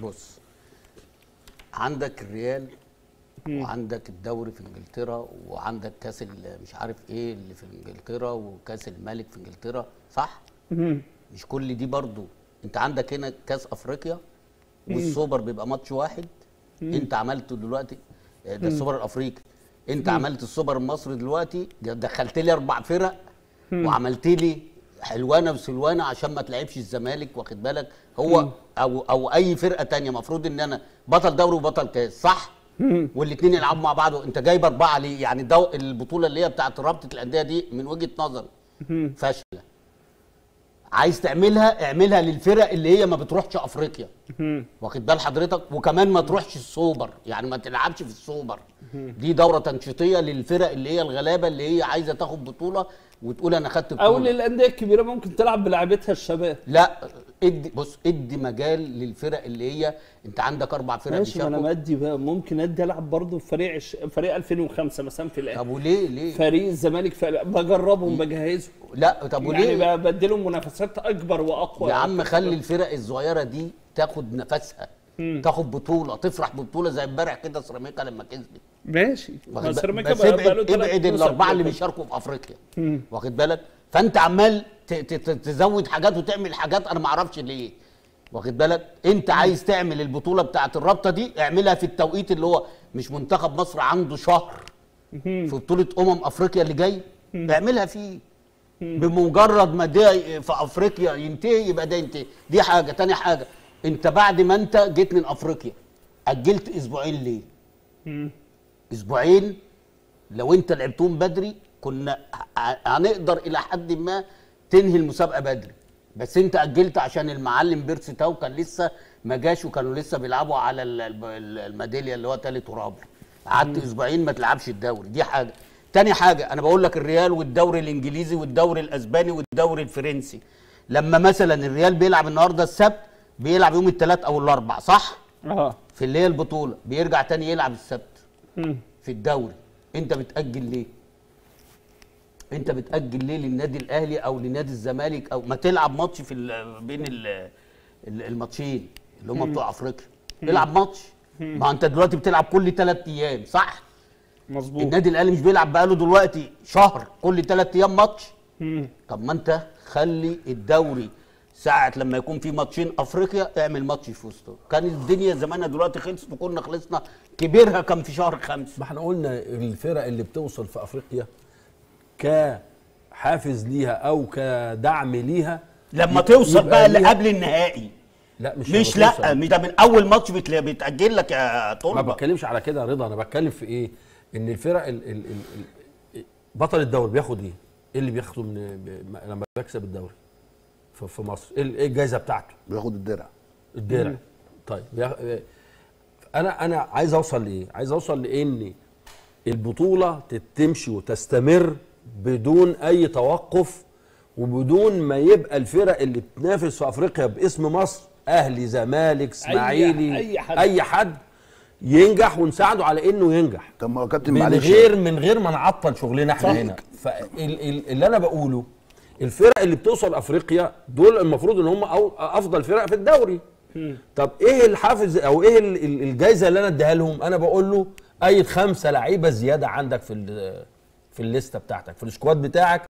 بص عندك الريال وعندك الدوري في انجلترا وعندك كاس ال- مش عارف ايه اللي في انجلترا وكاس الملك في انجلترا صح مش كل دي برضو انت عندك هنا كاس افريقيا والسوبر بيبقى ماتش واحد انت عملته دلوقتي آه، ده السوبر الافريقي انت عملت السوبر المصري دلوقتي ده دخلت لي اربع فرق وعملت لي حلوانه وسلوانه عشان ما تلعبش الزمالك واخد بالك هو او او اي فرقه تانية المفروض ان انا بطل دوري وبطل كاس صح والاثنين يلعبوا مع بعض انت جايب اربعه ليه يعني الدو... البطوله اللي هي بتاعت رابطه الانديه دي من وجهه نظري فاشله عايز تعملها اعملها للفرق اللي هي ما بتروحش افريقيا واخد بال حضرتك وكمان ما تروحش السوبر يعني ما تلعبش في السوبر دي دوره تنشيطيه للفرق اللي هي الغلابه اللي هي عايزه تاخد بطوله وتقول انا خدت بطوله او للانديه الكبيره ممكن تلعب بلعبتها الشباب لا ادي بص ادي مجال للفرق اللي هي انت عندك اربع فرق ماشي ما انا بيشاركوا مدي بقى ممكن ادي العب برضه في فريق عش... فريق 2005 مثلا في الاهلي طب وليه ليه فريق الزمالك فريق بجربهم بجهزهم لا طب وليه يعني ب- بديلهم منافسات اكبر واقوى يا عم خلي الفرق الصغيره دي تاخد نفسها تاخد بطوله تفرح ببطوله زي امبارح كده سيراميكا لما كسبت ماشي واخد بس بالك؟ سيراميكا بس بقى- ابعد, بقاله تلات ابعد نسخ الاربعه اللي كده. بيشاركوا في افريقيا واخد بالك فانت عمال ت- ت- ت- تزود حاجات وتعمل حاجات انا ما اعرفش ليه واخد بالك انت عايز تعمل البطوله بتاعه الرابطه دي اعملها في التوقيت اللي هو مش منتخب مصر عنده شهر في بطوله امم افريقيا اللي جاي اعملها فيه بمجرد ما ده في افريقيا ينتهي يبقى ده ينتهي دي حاجه تاني حاجه انت بعد ما انت جيت من افريقيا اجلت اسبوعين ليه اسبوعين لو انت لعبتهم بدري كنا ه- هنقدر الى حد ما تنهي المسابقه بدري بس انت اجلت عشان المعلم بيرسي تاو كان لسه ما جاش وكانوا لسه بيلعبوا على ال- ال- الميداليه اللي هو ثالث ورابع قعدت اسبوعين ما تلعبش الدوري دي حاجه تاني حاجه انا بقول لك الريال والدوري الانجليزي والدوري الاسباني والدوري الفرنسي لما مثلا الريال بيلعب النهارده السبت بيلعب يوم الثلاث او الاربع صح اه في اللي هي البطوله بيرجع تاني يلعب السبت مم. في الدوري انت بتاجل ليه انت بتاجل ليه للنادي الاهلي او لنادي الزمالك او ما تلعب ماتش في ال- بين ال- ال- الماتشين اللي هم بتوع افريقيا العب ماتش ما انت دلوقتي بتلعب كل ثلاث ايام صح مظبوط النادي الاهلي مش بيلعب بقاله دلوقتي شهر كل ثلاث ايام ماتش مم. طب ما انت خلي الدوري ساعة لما يكون في ماتشين افريقيا اعمل ماتش في وسطه كان الدنيا زمانها دلوقتي خلصت وكنا خلصنا كبيرها كان في شهر خمسة ما احنا قلنا الفرق اللي بتوصل في افريقيا كحافز ليها او كدعم ليها لما يبقى- توصل يبقى بقى ليها- لقبل النهائي لا مش مش لما لا توصل. مش ده من اول ماتش بتلا- بيتاجل لك يا ما طلبه بتكلمش على كده يا رضا انا بتكلم في ايه ان الفرق ال ال ال ال بطل الدوري بياخد ايه ايه اللي بياخده من ب- لما بيكسب الدوري في, في مصر ايه ال- إيه الجائزه بتاعته بياخد الدرع الدرع طيب بياخ- انا انا عايز اوصل لايه عايز اوصل لان البطوله تتمشي وتستمر بدون اي توقف وبدون ما يبقى الفرق اللي بتنافس في افريقيا باسم مصر اهلي زمالك اسماعيلي أي حد. اي حد ينجح ونساعده على انه ينجح طب ما هو كابتن من معلش غير من غير ما نعطل شغلنا احنا صح. هنا فاللي انا بقوله الفرق اللي بتوصل افريقيا دول المفروض ان هم أو افضل فرق في الدوري طب ايه الحافز او ايه ال- ال- الجايزه اللي انا اديها لهم انا بقول له اي خمسه لعيبه زياده عندك في ال- في الليسته بتاعتك في السكواد بتاعك